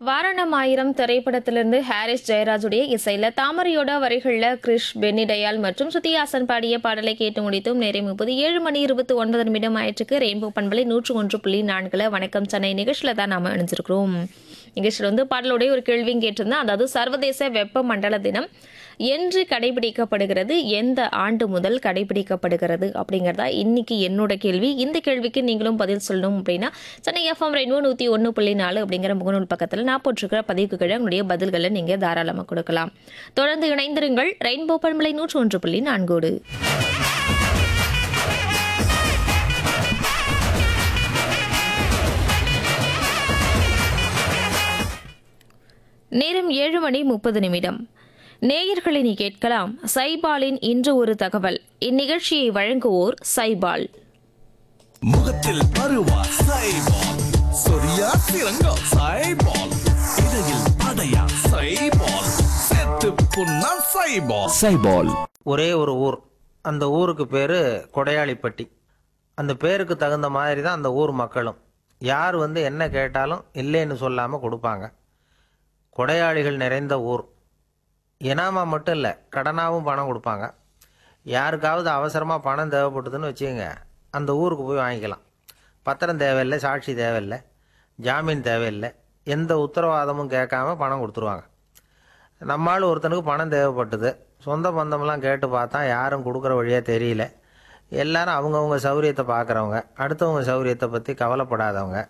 வாரணம் ஆயிரம் திரைப்படத்திலிருந்து ஹாரிஸ் ஜெயராஜுடைய இசையில தாமரையோட வரிகள்ல கிரிஷ் பென்னி டயால் மற்றும் ஸ்ருதிஹாசன் பாடிய பாடலை கேட்டு முடித்தும் நேரம் முப்பது ஏழு மணி இருபத்தி ஒன்பது நிமிடம் ஆயிற்றுக்கு ரெயின்போ பண்பலை நூற்று ஒன்று புள்ளி நான்குல வணக்கம் சென்னை நிகழ்ச்சியில தான் நாம இணைஞ்சிருக்கிறோம் நிகழ்ச்சியில் வந்து பாடலோடைய ஒரு கேள்வியும் கேட்டிருந்தேன் அதாவது சர்வதேச வெப்ப மண்டல தினம் என்று கடைபிடிக்கப்படுகிறது எந்த ஆண்டு முதல் கடைபிடிக்கப்படுகிறது அப்படிங்கிறதா இன்னைக்கு என்னோட கேள்வி இந்த கேள்விக்கு நீங்களும் பதில் சொல்லணும் அப்படின்னா சென்னை எஃப்எம் ரெயின்போ நூற்றி ஒன்று புள்ளி நாலு அப்படிங்கிற முகநூல் பக்கத்தில் நான் போட்டிருக்கிற பதிவுக்கு கீழே உங்களுடைய பதில்களை நீங்கள் தாராளமாக கொடுக்கலாம் தொடர்ந்து இணைந்திருங்கள் ரெயின்போ பண்பலை நூற்று ஒன்று புள்ளி நான்கோடு நேரம் ஏழு மணி முப்பது நிமிடம் நேயர்களை நீ கேட்கலாம் சைபாலின் இன்று ஒரு தகவல் இந்நிகழ்ச்சியை வழங்குவோர் சைபால் முகத்தில் பருவா சைபால் சொரியா சிறங்கா சைபால் இடையில் அடையா சைபால் செத்து புண்ணா சைபால் சைபால் ஒரே ஒரு ஊர் அந்த ஊருக்கு பேர் கொடையாளிப்பட்டி அந்த பேருக்கு தகுந்த மாதிரி தான் அந்த ஊர் மக்களும் யார் வந்து என்ன கேட்டாலும் இல்லைன்னு சொல்லாமல் கொடுப்பாங்க கொடையாளிகள் நிறைந்த ஊர் இனாமா மட்டும் இல்லை கடனாகவும் பணம் கொடுப்பாங்க யாருக்காவது அவசரமாக பணம் தேவைப்பட்டதுன்னு வச்சுக்கோங்க அந்த ஊருக்கு போய் வாங்கிக்கலாம் பத்திரம் தேவையில்லை சாட்சி தேவையில்லை ஜாமீன் தேவையில்லை எந்த உத்தரவாதமும் கேட்காம பணம் கொடுத்துருவாங்க நம்மால் ஒருத்தனுக்கு பணம் தேவைப்பட்டது சொந்த பந்தம்லாம் கேட்டு பார்த்தா யாரும் கொடுக்குற வழியாக தெரியல எல்லாரும் அவங்கவுங்க சௌரியத்தை பார்க்குறவங்க அடுத்தவங்க சௌரியத்தை பற்றி கவலைப்படாதவங்க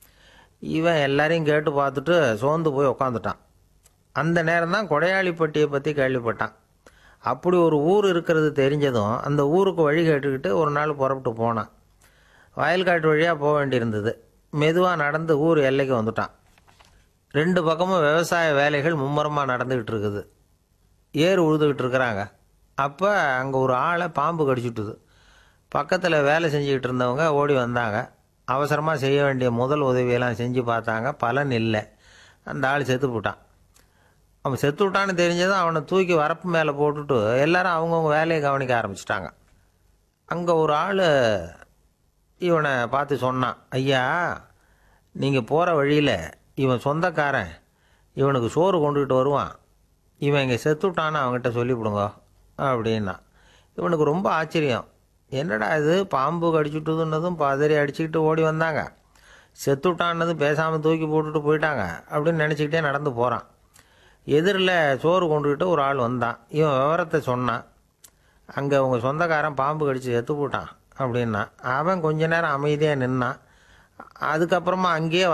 இவன் எல்லாரையும் கேட்டு பார்த்துட்டு சோர்ந்து போய் உக்காந்துட்டான் அந்த நேரம் தான் கொடையாளிப்பட்டியை பற்றி கேள்விப்பட்டான் அப்படி ஒரு ஊர் இருக்கிறது தெரிஞ்சதும் அந்த ஊருக்கு வழி கேட்டுக்கிட்டு ஒரு நாள் புறப்பட்டு போனான் வயல்காட்டு வழியாக போக வேண்டியிருந்தது மெதுவாக நடந்து ஊர் எல்லைக்கு வந்துட்டான் ரெண்டு பக்கமும் விவசாய வேலைகள் மும்முரமாக நடந்துக்கிட்டு இருக்குது ஏர் உழுதுகிட்டு இருக்கிறாங்க அப்போ அங்கே ஒரு ஆளை பாம்பு கடிச்சுட்டுது பக்கத்தில் வேலை செஞ்சுக்கிட்டு இருந்தவங்க ஓடி வந்தாங்க அவசரமாக செய்ய வேண்டிய முதல் உதவியெல்லாம் செஞ்சு பார்த்தாங்க பலன் இல்லை அந்த ஆள் செத்து போட்டான் அவன் செத்து விட்டான்னு தெரிஞ்சதும் அவனை தூக்கி வரப்பு மேலே போட்டுட்டு எல்லாரும் அவங்கவுங்க வேலையை கவனிக்க ஆரம்பிச்சிட்டாங்க அங்கே ஒரு ஆள் இவனை பார்த்து சொன்னான் ஐயா நீங்கள் போகிற வழியில் இவன் சொந்தக்காரன் இவனுக்கு சோறு கொண்டுகிட்டு வருவான் இவன் இங்கே செத்துட்டான்னு அவங்ககிட்ட சொல்லிவிடுங்க அப்படின்னா இவனுக்கு ரொம்ப ஆச்சரியம் என்னடா இது பாம்பு கடிச்சுட்டுதுன்னதும் பதறி அடிச்சுக்கிட்டு ஓடி வந்தாங்க செத்துட்டான்னதும் பேசாமல் தூக்கி போட்டுட்டு போயிட்டாங்க அப்படின்னு நினச்சிக்கிட்டே நடந்து போகிறான் எதிரில் சோறு கொண்டுக்கிட்டு ஒரு ஆள் வந்தான் இவன் விவரத்தை சொன்னான் அங்கே அவங்க சொந்தக்காரன் பாம்பு கடிச்சு செத்து போட்டான் அப்படின்னா அவன் கொஞ்ச நேரம் அமைதியாக நின்னான் அதுக்கப்புறமா அங்கேயே